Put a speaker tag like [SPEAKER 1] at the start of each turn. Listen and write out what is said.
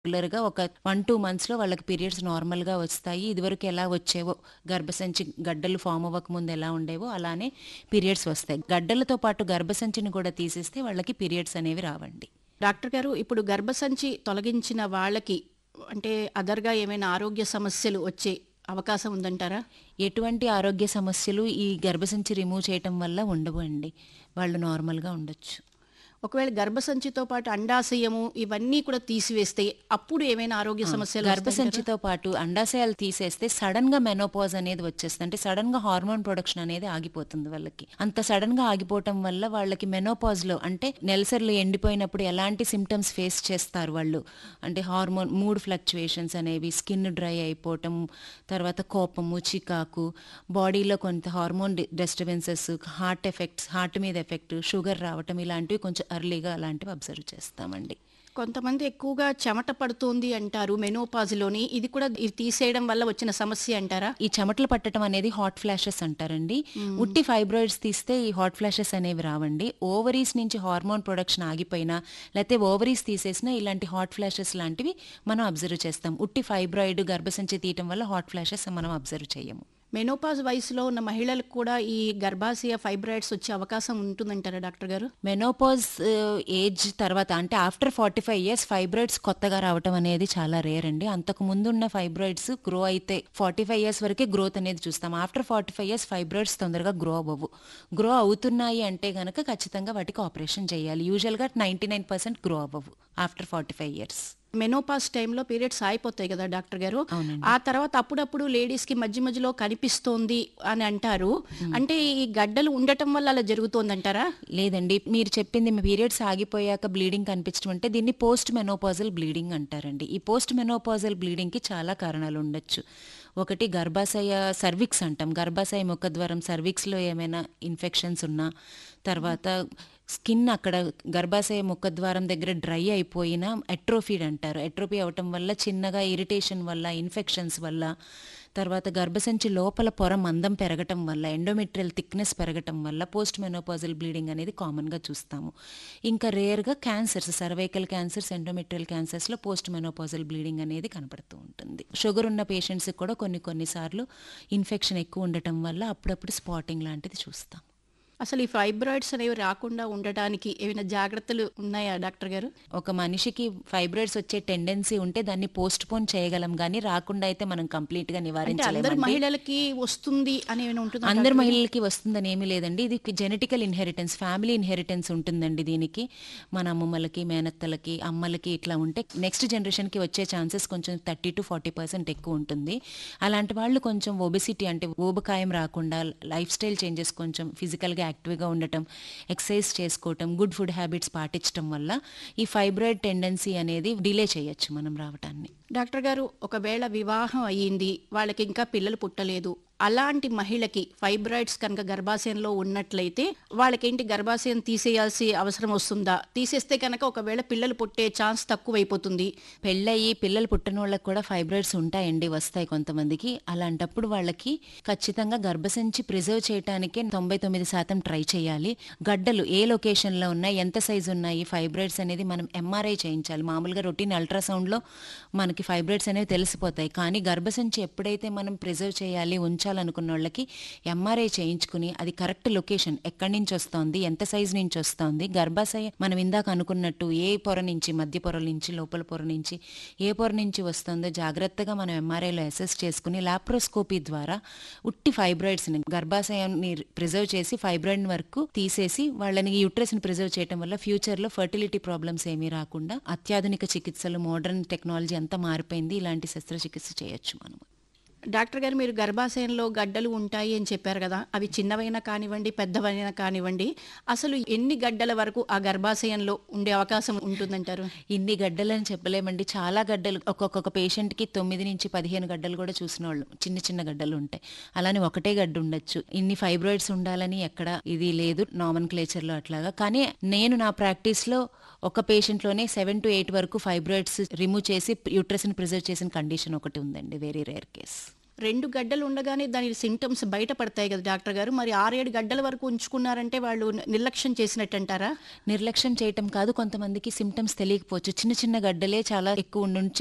[SPEAKER 1] రెగ్యులర్‌గా ఒక 1, 2 మంత్స్‌లో వాళ్ళకి పీరియడ్స్ నార్మల్‌గా వస్తాయి. ఇదివరకు ఎలా వచ్చేవో గర్భసంచి గడ్డలు ఫార్మ్ అవ్వకముందు ఎలా ఉండేవో అలానే పీరియడ్స్ వస్తాయి. గడ్డలతో పాటు గర్భసంచిని కూడా తీసేస్తే వాళ్ళకి పీరియడ్స్ అనేవి రావండి.
[SPEAKER 2] డాక్టర్ గారు ఇప్పుడు గర్భసంచి తొలగించిన వాళ్ళకి అంటే అదర్‌గా ఏమైనా ఆరోగ్య సమస్యలు వచ్చే అవకాశం ఉందంటారా?
[SPEAKER 1] ఎటువంటి ఆరోగ్య సమస్యలు ఈ గర్భసంచి రిమూవ్ చేయటం వల్ల ఉండవండి. వాళ్ళు నార్మల్‌గా ఉండొచ్చు.
[SPEAKER 2] ఒకవేళ గర్భసంచితో పాటు అండాశయము ఇవన్నీ కూడా తీసివేస్తే అప్పుడు ఏమైనా ఆరోగ్య
[SPEAKER 1] ఆ!
[SPEAKER 2] సమస్యలు వస్తాయంటారా?
[SPEAKER 1] గర్భసంచితో పాటు అండాశయాలు తీసేస్తే సడెన్‌గా మెనోపాజ్ అనేది వచ్చేస్తుంది. అంటే సడెన్‌గా హార్మోన్ ప్రొడక్షన్ అనేది ఆగిపోతుంది వాళ్ళకి. అంత సడెన్‌గా ఆగిపోవటం వల్ల వాళ్ళకి మెనోపాజ్‌లో అంటే నెలసర్లు ఎండిపోయినప్పుడు ఎలాంటి సింప్టమ్స్ ఫేస్ చేస్తారు వాళ్ళు. అంటే హార్మోన్ మూడ్ ఫ్లక్చుయేషన్స్ అనేవి, స్కిన్ డ్రై అయిపోవటం, తర్వాత కోపము, చికాకు, బాడీలో కొంత హార్మోన్ డి డిస్టర్బెన్సెస్, హార్ట్ ఎఫెక్ట్స్, హార్ట్ మీద ఎఫెక్ట్, షుగర్ రావటం ఇలాంటివి కొంచెం ఎర్లీగా అలాంటివి అబ్జర్వ్ చేస్తామండి.
[SPEAKER 2] కొంతమంది ఎక్కువగా చెమట పడుతోంది అంటారు మెనోపాజ్‌లోని. ఇది కూడా ఇది తీసేయడం వల్ల వచ్చిన సమస్య అంటారా?
[SPEAKER 1] ఈ చెమటలు పట్టటం అనేది హాట్ ఫ్లాషెస్ అంటారండి. ఉట్టి ఫైబ్రాయిడ్స్ తీస్తే ఈ హాట్ ఫ్లాషెస్ అనేవి రావండి. ఓవరీస్ నుంచి హార్మోన్ ప్రొడక్షన్ ఆగిపోయినా లేతే ఓవరీస్ తీసేసినా ఇలాంటి హాట్ ఫ్లాషెస్ లాంటివి మనం అబ్జర్వ్ చేస్తాం. ఉట్టి ఫైబ్రాయిడ్ గర్భసంచి తీయటం వల్ల హాట్ ఫ్లాషెస్ మనం అబ్జర్వ్ చేయము.
[SPEAKER 2] మెనోపాజ్ వయసులో ఉన్న మహిళలకు కూడా ఈ గర్భాశయ ఫైబ్రాయిడ్స్ వచ్చే అవకాశం ఉంటుందంటారా డాక్టర్ గారు?
[SPEAKER 1] మెనోపాజ్ ఆహ్, ఏజ్ తర్వాత అంటే ఆఫ్టర్ 45 ఇయర్స్ ఫైబ్రాయిడ్స్ కొత్తగా రావటం అనేది చాలా రేర్ అండి. అంతకు ముందున్న ఫైబ్రాయిడ్స్ గ్రో అయితే 45 ఇయర్స్ వరకే గ్రోత్ అనేది చూస్తాం. ఆఫ్టర్ 45 ఇయర్స్ ఫైబ్రాయిడ్స్ తొందరగా గ్రో అవ్వవు. గ్రో అవుతున్నాయి అంటే గనక ఖచ్చితంగా వాటికి ఆపరేషన్ చేయాలి. యూజువల్‌గా 99% గ్రో అవ్వవు ఆఫ్టర్ 45 ఇయర్స్.
[SPEAKER 2] మెనోపాజ్ టైంలో పీరియడ్స్ ఆగిపోతాయి కదా డాక్టర్ గారు.
[SPEAKER 1] అవునండి.
[SPEAKER 2] ఆ తర్వాత అప్పుడప్పుడు లేడీస్‌కి మధ్య మధ్యలో కనిపిస్తోంది అని అంటారు. అంటే ఈ గడ్డలు ఉండటం వల్ల అలా జరుగుతోందంటారా?
[SPEAKER 1] లేదండి. మీరు చెప్పింది మీ పీరియడ్స్ ఆగిపోయాక బ్లీడింగ్ కనిపించడం అంటే దీన్ని పోస్ట్ మెనోపాజల్ బ్లీడింగ్ అంటారండి. ఈ పోస్ట్ మెనోపాజల్ బ్లీడింగ్‌కి చాలా కారణాలు ఉండొచ్చు. ఒకటి గర్భాశయ సర్విక్స్ అంటాం. గర్భాశయ ముఖద్వారం సర్విక్స్‌లో ఏమైనా ఇన్ఫెక్షన్స్ ఉన్నా, తర్వాత స్కిన్ అక్కడ గర్భాశయ ముఖద్వారం దగ్గర డ్రై అయిపోయిన అట్రోఫీడ్ అంటారు. అట్రోఫీ అవ్వటం వల్ల చిన్నగా ఇరిటేషన్ వల్ల, ఇన్ఫెక్షన్స్ వల్ల, తర్వాత గర్భసంచి లోపల పొర మందం పెరగటం వల్ల, ఎండోమెట్రియల్ థిక్‌నెస్ పెరగటం వల్ల పోస్ట్ మెనోపాజల్ బ్లీడింగ్ అనేది కామన్‌గా చూస్తాము. ఇంకా రేర్‌గా క్యాన్సర్స్ సర్వైకల్ క్యాన్సర్స్, ఎండోమెట్రియల్ క్యాన్సర్స్‌లో పోస్ట్ మెనోపాజల్ బ్లీడింగ్ అనేది కనపడుతూ ఉంటుంది. షుగర్ ఉన్న పేషెంట్స్‌కి కూడా కొన్ని కొన్ని సార్లు ఇన్ఫెక్షన్ ఎక్కువ ఉండటం వల్ల అప్పుడప్పుడు స్పాటింగ్ లాంటిది చూస్తాం.
[SPEAKER 2] అసలు ఈ ఫైబ్రాయిడ్స్ అనేవి రాకుండా ఉండటానికి ఏమైనా జాగ్రత్తలు ఉన్నాయా డాక్టర్ గారు?
[SPEAKER 1] ఒక మనిషికి ఫైబ్రాయిడ్స్ వచ్చే టెండెన్సీ ఉంటే దాన్ని పోస్ట్‌పోన్ చేయగలం గానీ రాకుండా అయితే మనం కంప్లీట్‌గా
[SPEAKER 2] అంటే అందరు
[SPEAKER 1] నివారించలేమండి.
[SPEAKER 2] మహిళలకి వస్తుంది అని ఏమైనా ఉంటుందా
[SPEAKER 1] అందరు
[SPEAKER 2] డాక్టర్ గారు?
[SPEAKER 1] మహిళలకి వస్తుందని ఏమీ లేదండి. ఇది జెనెటికల్ ఇన్హెరిటెన్స్, ఫ్యామిలీ ఇన్హెరిటెన్స్ ఉంటుందండి దీనికి. మన అమ్మమ్మలకి, మేనత్తలకి, అమ్మలకి ఇట్లా ఉంటే నెక్స్ట్ జనరేషన్‌కి వచ్చే ఛాన్సెస్ కొంచెం 30-40% ఎక్కువ ఉంటుంది. అలాంటి వాళ్ళు కొంచెం ఒబెసిటీ అంటే ఊబకాయం రాకుండా లైఫ్ స్టైల్ చేంజెస్ కొంచెం ఫిజికల్‌గా యాక్టివ్‌గా ఉండటం, ఎక్సర్సైజ్ చేసుకోవటం, గుడ్ ఫుడ్ హ్యాబిట్స్ పాటించటం వల్ల ఈ ఫైబ్రాయిడ్ టెండెన్సీ అనేది డిలే చేయొచ్చు మనం రావటాన్ని.
[SPEAKER 2] డాక్టర్ గారు ఒకవేళ వివాహం అయ్యింది వాళ్ళకి ఇంకా పిల్లలు పుట్టలేదు అలాంటి మహిళకి ఫైబ్రాయిడ్స్ కనుక గర్భాశయంలో ఉన్నట్లయితే వాళ్ళకేంటి గర్భాశయం తీసేయాల్సి అవసరం వస్తుందా తీసేస్తే కనుక ఒకవేళ పిల్లలు పుట్టే ఛాన్స్ తక్కువైపోతుంది
[SPEAKER 1] పెళ్ళయి పిల్లలు పుట్టనోళ్ళకి కూడా ఫైబ్రాయిడ్స్ ఉంటాయండి వస్తాయి కొంతమందికి అలాంటప్పుడు వాళ్ళకి ఖచ్చితంగా గర్భసంచి ప్రిజర్వ్ చేయటానికి తొంభై తొమ్మిది శాతం ట్రై చేయాలి గడ్డలు ఏ లొకేషన్లో ఉన్నాయి ఎంత సైజు ఉన్నాయి ఫైబ్రాయిడ్స్ అనేది మనం ఎంఆర్ఐ చేయించాలి మామూలుగా రొటీన్ అల్ట్రాసౌండ్లో మనకి ఫైబ్రాయిడ్స్ అనేవి తెలిసిపోతాయి కానీ గర్భసంచి ఎప్పుడైతే మనం ప్రిజర్వ్ చేయాలి ఉంచాలనుకున్న వాళ్ళకి ఎంఆర్ఐ చేయించుకుని అది కరెక్ట్ లొకేషన్ ఎక్కడి నుంచి వస్తోంది ఎంత సైజు నుంచి వస్తోంది గర్భాశయ మనం ఇందాక అనుకున్నట్టు ఏ పొర నుంచి మధ్య పొర నుంచి లోపల పొర నుంచి ఏ పొర నుంచి వస్తుందో జాగ్రత్తగా మనం ఎంఆర్ఐలో అసెస్ చేసుకుని లాప్రోస్కోపీ ద్వారా ఉట్టి ఫైబ్రాయిడ్స్ని గర్భాశయాన్ని ప్రిజర్వ్ చేసి ఫైబ్రాయిడ్ వరకు తీసేసి వాళ్ళని యూట్రస్ని ప్రిజర్వ్ చేయడం వల్ల ఫ్యూచర్లో ఫర్టిలిటీ ప్రాబ్లమ్స్ ఏమీ రాకుండా అత్యాధునిక చికిత్సలు మోడర్న్ టెక్నాలజీ అంతా మారిపోయింది ఇలాంటి శస్త్రచికిత్స చేయొచ్చు మనం
[SPEAKER 2] డాక్టర్ గారు మీరు గర్భాశయంలో గడ్డలు ఉంటాయి అని చెప్పారు కదా అవి చిన్నవైనా కానివ్వండి పెద్దవైనా కానివ్వండి అసలు ఎన్ని గడ్డల వరకు ఆ గర్భాశయంలో ఉండే అవకాశం ఉంటుందంటారు
[SPEAKER 1] ఇన్ని గడ్డలని చెప్పలేమండి చాలా గడ్డలు ఒక్కొక్క పేషెంట్కి తొమ్మిది నుంచి పదిహేను గడ్డలు కూడా చూసిన వాళ్ళు చిన్న చిన్న గడ్డలు ఉంటాయి అలానే ఒకటే గడ్డ ఉండొచ్చు ఇన్ని ఫైబ్రాయిడ్స్ ఉండాలని ఎక్కడ ఇది లేదు నామన్ క్లేచర్లో అట్లాగా కానీ నేను నా ప్రాక్టీస్లో ఒక పేషెంట్లోనే సెవెన్ టు ఎయిట్ వరకు ఫైబ్రాయిడ్స్ రిమూవ్ చేసి యూట్రస్ని ప్రిజర్వ్ చేసిన కండిషన్ ఒకటి ఉందండి వెరీ రేర్ కేస్
[SPEAKER 2] రెండు గడ్డలు ఉండగానే దాని సిమ్టమ్స్ బయటపడతాయి కదా డాక్టర్ గారు మరి ఆరేడు గడ్డల వరకు ఉంచుకున్నారంటే వాళ్ళు నిర్లక్ష్యం చేసినట్టు అంటారా
[SPEAKER 1] నిర్లక్ష్యం చేయటం కాదు కొంతమందికి సిమ్టమ్స్ తెలియకపోవచ్చు చిన్న చిన్న గడ్డలే చాలా ఎక్కువ ఉండి